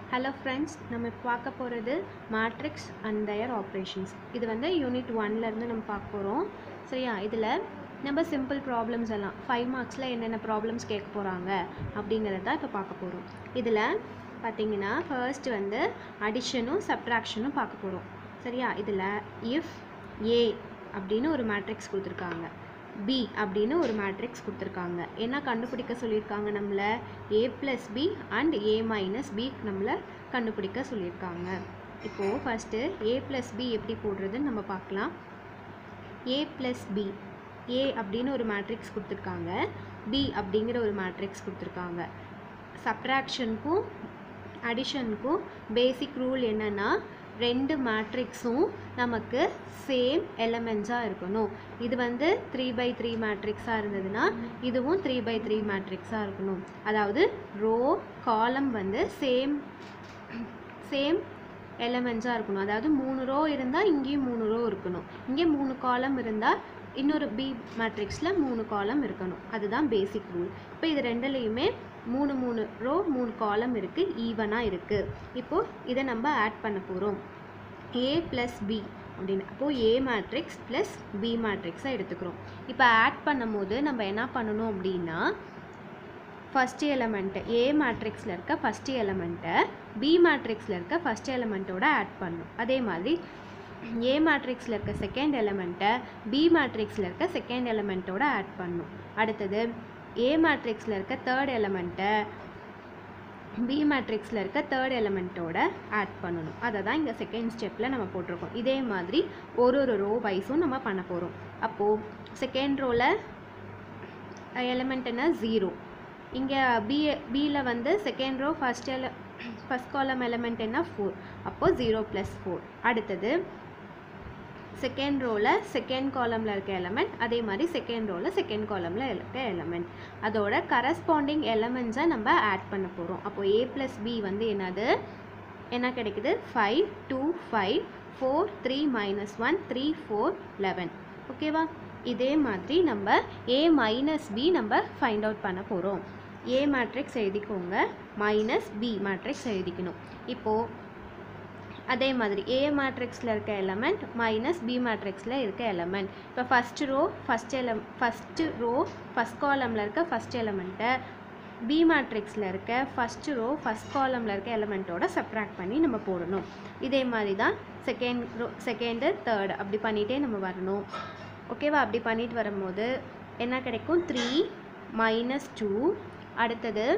hello friends நம்ம இப்போ பார்க்க போகிறது மேட்ரிக்ஸ் அண்ட் தயர் ஆப்ரேஷன்ஸ் இது வந்து யூனிட் ஒன்லேருந்து நம்ம பார்க்க போகிறோம் சரியா இதில் நம்ம சிம்பிள் ப்ராப்ளம்ஸ் எல்லாம் ஃபைவ் மார்க்ஸில் என்னென்ன ப்ராப்ளம்ஸ் கேட்க போகிறாங்க அப்படிங்கிறத தான் இப்போ பார்க்க போகிறோம் இதில் பார்த்தீங்கன்னா ஃபர்ஸ்ட் வந்து அடிஷனும் சப்ட்ராக்ஷனும் பார்க்க போகிறோம் சரியா இதில் இஃப் ஏ அப்படின்னு ஒரு மேட்ரிக்ஸ் கொடுத்துருக்காங்க பி அப்படின்னு ஒரு மேட்ரிக்ஸ் கொடுத்துருக்காங்க என்ன கண்டுபிடிக்க சொல்லியிருக்காங்க நம்மளை A plus B and A minus B நம்மளை கண்டுபிடிக்க சொல்லியிருக்காங்க இப்போது ஃபஸ்ட்டு ஏ ப்ளஸ் பி எப்படி போடுறதுன்னு நம்ம பார்க்கலாம் ஏ ப்ளஸ் பி ஏ அப்படின்னு ஒரு மேட்ரிக்ஸ் கொடுத்துருக்காங்க பி அப்படிங்கிற ஒரு மேட்ரிக்ஸ் கொடுத்துருக்காங்க சப்ட்ராக்ஷனுக்கும் அடிஷனுக்கும் பேசிக் ரூல் என்னென்னா ரெண்டு மேட்ரிக்ஸும் நமக்கு சேம் எலமெண்ட்ஸாக இருக்கணும் இது வந்து த்ரீ பை த்ரீ மேட்ரிக்ஸாக இருந்ததுன்னா இதுவும் த்ரீ பை த்ரீ மேட்ரிக்ஸாக இருக்கணும் அதாவது ரோ காலம் வந்து சேம் சேம் எலமெண்ட்ஸாக இருக்கணும் அதாவது மூணு ரோ இருந்தால் இங்கேயும் மூணு ரோ இருக்கணும் இங்கே மூணு காலம் இருந்தால் இன்னொரு பி மேட்ரிக்ஸில் மூணு காலம் இருக்கணும் அதுதான் பேசிக் ரூல் இப்போ இது ரெண்டுலேயுமே மூணு மூணு ரோ மூணு காலம் இருக்குது ஈவனாக இருக்குது இப்போது இதை நம்ம ஆட் பண்ண போகிறோம் ஏ ப்ளஸ் பி அப்படின்னு அப்போது ஏ மேட்ரிக்ஸ் ப்ளஸ் பி மேட்ரிக்ஸை எடுத்துக்கிறோம் இப்போ ஆட் பண்ணும்போது நம்ம என்ன பண்ணணும் அப்படின்னா ஃபஸ்ட்டு எலமெண்ட்டை ஏ மேட்ரிக்ஸில் இருக்க ஃபஸ்ட்டு எலமெண்ட்டை பி மேட்ரிக்ஸில் இருக்க ஃபஸ்ட் எலமெண்ட்டோட ஆட் பண்ணணும் அதே மாதிரி ஏ மேட்ரிக்ஸில் இருக்க செகண்ட் எலமெண்ட்டை பி மேட்ரிக்ஸில் இருக்க செகண்ட் எலமெண்ட்டோட ஆட் பண்ணணும் அடுத்தது ஏ மேட்ரிக்ஸில் இருக்க தேர்ட் எலமெண்ட்டை பி மேட்ரிக்ஸில் இருக்க தேர்ட் எலமெண்ட்டோட ஆட் பண்ணணும் அதை தான் இங்கே செகண்ட் ஸ்டெப்பில் நம்ம போட்டிருக்கோம் இதே மாதிரி ஒரு ஒரு ரோ வைஸும் நம்ம பண்ண போகிறோம் அப்போது செகண்ட் ரோவில் எலமெண்ட் என்ன ஜீரோ இங்கே பி பியில் வந்து செகண்ட் ரோ ஃபஸ்ட் எல ஃபஸ்ட் காலம் எலமெண்ட் என்ன ஃபோர் அப்போது ஜீரோ ப்ளஸ் ஃபோர் அடுத்தது செகண்ட் ரோவில் செகண்ட் காலமில் இருக்க எலமெண்ட் அதே மாதிரி செகண்ட் ரோவில் செகண்ட் காலமில் இருக்க எலமெண்ட் அதோட கரஸ்பாண்டிங் எலமெண்ட்ஸை நம்ம ஆட் பண்ண போகிறோம் அப்போது ஏ ப்ளஸ் பி வந்து என்னது என்ன கிடைக்குது five two five four three minus one three four eleven ஓகேவா இதே மாதிரி நம்ம ஏ மைனஸ் பி நம்ம ஃபைண்ட் அவுட் பண்ண போகிறோம் ஏ மேட்ரிக்ஸ் எழுதிக்கோங்க மைனஸ் பி மேட்ரிக்ஸ் எழுதிக்கணும் இப்போது அதே மாதிரி ஏ மேட்ரிக்ஸில் இருக்க எலமெண்ட் மைனஸ் பி மேட்ரிக்ஸில் இருக்க எலமெண்ட் இப்போ ஃபஸ்ட்டு ரோ ஃபஸ்ட் எலம் ஃபஸ்ட்டு ரோ ஃபஸ்ட் காலமில் இருக்க ஃபஸ்ட் எலமெண்ட்டை பி மேட்ரிக்ஸில் இருக்க ஃபஸ்ட்டு ரோ ஃபஸ்ட் காலமில் இருக்க எலமெண்ட்டோட சப்ராக்ட் பண்ணி நம்ம போடணும் இதே மாதிரி தான் செகண்ட் ரோ செகண்டு தேர்ட் அப்படி பண்ணிகிட்டே நம்ம வரணும் ஓகேவா அப்படி பண்ணிட்டு வரும்போது என்ன கிடைக்கும் த்ரீ மைனஸ் டூ அடுத்தது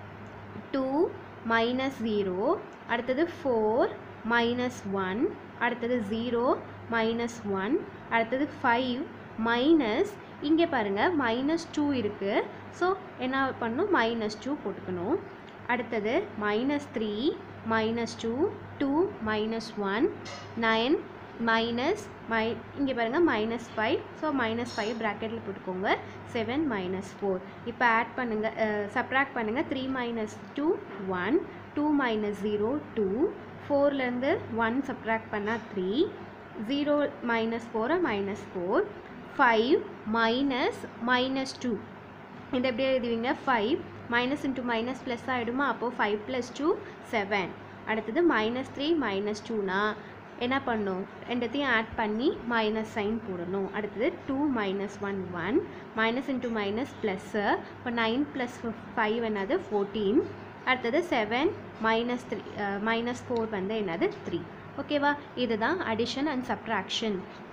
டூ மைனஸ் ஜீரோ அடுத்தது ஃபோர் மைனஸ் ஒன் அடுத்தது ஜீரோ மைனஸ் ஒன் அடுத்தது ஃபைவ் மைனஸ் இங்கே பாருங்கள் மைனஸ் டூ இருக்குது ஸோ என்ன பண்ணணும் மைனஸ் டூ போட்டுக்கணும் அடுத்தது minus three minus two two minus one nine minus மை இங்கே பாருங்கள் minus five so minus five ப்ராக்கெட்டில் போட்டுக்கோங்க செவன் மைனஸ் ஃபோர் இப்போ ஆட் பண்ணுங்கள் சப்ராக்ட் பண்ணுங்கள் three minus two one two minus zero two ஃபோர்லேருந்து ஒன் சப்ராக்ட் பண்ணால் த்ரீ ஜீரோ மைனஸ் ஃபோரை minus four five minus minus two இது எப்படி எழுதுவீங்க five minus into minus plus ஆகிடுமா அப்போது ஃபைவ் ப்ளஸ் டூ செவன் அடுத்தது மைனஸ் த்ரீ மைனஸ் டூனா என்ன பண்ணும் ரெண்டுத்தையும் ஆட் பண்ணி மைனஸ் சைன் போடணும் அடுத்தது two minus one one minus into minus plus இப்போ நைன் ப்ளஸ் ஃபைவ் என்னது ஃபோர்டீன் அடுத்தது seven minus three minus four வந்து என்னது த்ரீ ஓகேவா இதுதான் அடிஷன் அண்ட் சப்ட்ராக்ஷன்